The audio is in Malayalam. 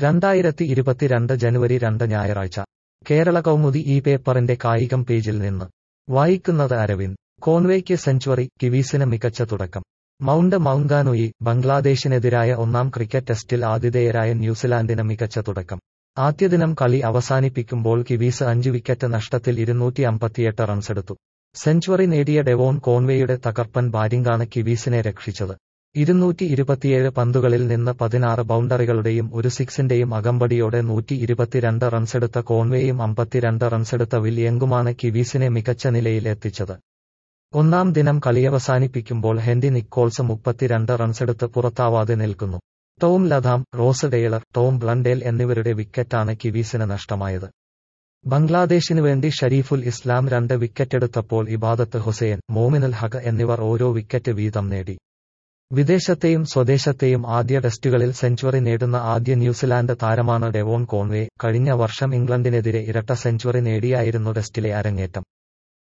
രണ്ടായിരത്തി ഇരുപത്തിരണ്ട് ജനുവരി രണ്ട് ഞായറാഴ്ച കേരള കൗമുദി ഈ പേപ്പറിന്റെ കായികം പേജിൽ നിന്ന് വായിക്കുന്നത് അരവിന്ദ് കോൺവേയ്ക്ക് സെഞ്ചുറി കിവീസിന് മികച്ച തുടക്കം മൗണ്ട് മൗങ്കാനുയി ബംഗ്ലാദേശിനെതിരായ ഒന്നാം ക്രിക്കറ്റ് ടെസ്റ്റിൽ ആതിഥേയരായ ന്യൂസിലാൻഡിന് മികച്ച തുടക്കം ആദ്യ ദിനം കളി അവസാനിപ്പിക്കുമ്പോൾ കിവീസ് അഞ്ച് വിക്കറ്റ് നഷ്ടത്തിൽ ഇരുന്നൂറ്റി അമ്പത്തിയെട്ട് റൺസെടുത്തു സെഞ്ചുറി നേടിയ ഡെവോൺ കോൺവേയുടെ തകർപ്പൻ ബാറ്റിംഗാണ് കിവീസിനെ രക്ഷിച്ചത് ഇരുന്നൂറ്റി ഇരുപത്തിയേഴ് പന്തുകളിൽ നിന്ന് പതിനാറ് ബൗണ്ടറികളുടെയും ഒരു സിക്സിന്റെയും അകമ്പടിയോടെ നൂറ്റി ഇരുപത്തിരണ്ട് റൺസെടുത്ത കോൺവേയും അമ്പത്തിരണ്ട് റൺസെടുത്ത വില്യങ്കുമാണ് കിവീസിനെ മികച്ച നിലയിൽ എത്തിച്ചത് ഒന്നാം ദിനം കളിയവസാനിപ്പിക്കുമ്പോൾ ഹെൻറി നിക്കോൾസ് മുപ്പത്തിരണ്ട് റൺസെടുത്ത് പുറത്താവാതെ നിൽക്കുന്നു Tom Latham Ross Taylor Tom Blundell എന്നിവരുടെ വിക്കറ്റാണ് കിവീസിന് നഷ്ടമായത് ബംഗ്ലാദേശിനു വേണ്ടി ഷരീഫുൽ ഇസ്ലാം രണ്ട് വിക്കറ്റെടുത്തപ്പോൾ ഇബാദത്ത് ഹുസൈൻ മോമിനുൽ ഹഖ് എന്നിവർ ഓരോ വിക്കറ്റ് വീതം നേടി വിദേശത്തെയും സ്വദേശത്തെയും ആദ്യ ടെസ്റ്റുകളിൽ സെഞ്ചുറി നേടുന്ന ആദ്യ ന്യൂസിലാൻഡ് താരമാണ് ഡെവോൺ കോൺവേ കഴിഞ്ഞ വർഷം ഇംഗ്ലണ്ടിനെതിരെ ഇരട്ട സെഞ്ചുറി നേടിയായിരുന്നു ടെസ്റ്റിലെ അരങ്ങേറ്റം